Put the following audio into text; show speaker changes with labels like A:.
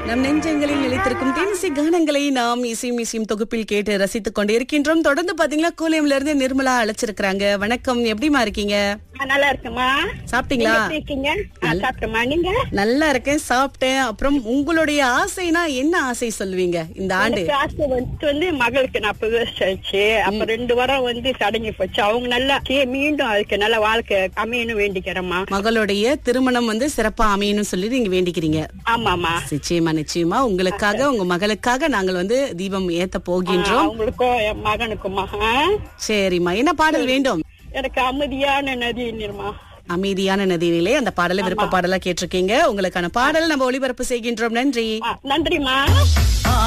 A: நம் நெஞ்சங்களில் நிலைத்திருக்கும் தேனிசை கானங்களை நாம் இசையும் இசையும் தொகுப்பில் கேட்டு ரசித்துக் கொண்டு இருக்கின்றோம் தொடர்ந்து பாத்தீங்களா கூலியம்ல இருந்து நிர்மலா அழைச்சிருக்காங்க வணக்கம் எப்படிமா இருக்கீங்க
B: ஆ, நல்லா இருக்குமா
A: சாப்பிட்டீங்களா
B: நீங்க எப்படி இருக்கீங்க ஆ, சாப்பிட்டோமா நீங்க
A: நல்லா இருக்கேன் சாப்பிட்டேன் அப்புறம் உங்களுடைய ஆசைனா என்ன ஆசை சொல்லுவீங்க இந்த ஆண்டு
B: எனக்கு ஆசை வந்து வந்து மகளுக்கு நாற்பது வருஷம் ஆச்சு அப்ப ரெண்டு வாரம் வந்து சடங்கி போச்சு அவங்க நல்லா சே, மீண்டும் அதுக்கு நல்ல வாழ்க்கை அமையணும் வேண்டிக்கிறேம்மா
A: மகளுடைய திருமணம் வந்து சிறப்பா அமையணும்னு சொல்லி நீங்க வேண்டிக்கிறீங்க
B: ஆமாமா
A: நிச்சயமா நிச்சயமா உங்களுக்காக உங்க மகளுக்காக நாங்கள் வந்து தீபம் ஏத்த போகின்றோம்
B: அவங்களுக்கும் என் மகனுக்குமா ஆ?
A: சரிம்மா என்ன பாடல் வேண்டும்
B: எனக்கு அமைதியான நதி நிர்மா
A: அமைதியான நதியிலே அந்த பாடலை விருப்ப பாடலா கேட்டிருக்கீங்க உங்களுக்கான பாடல் நம்ம ஒளிபரப்பு செய்கின்றோம் நன்றி
B: நன்றிமா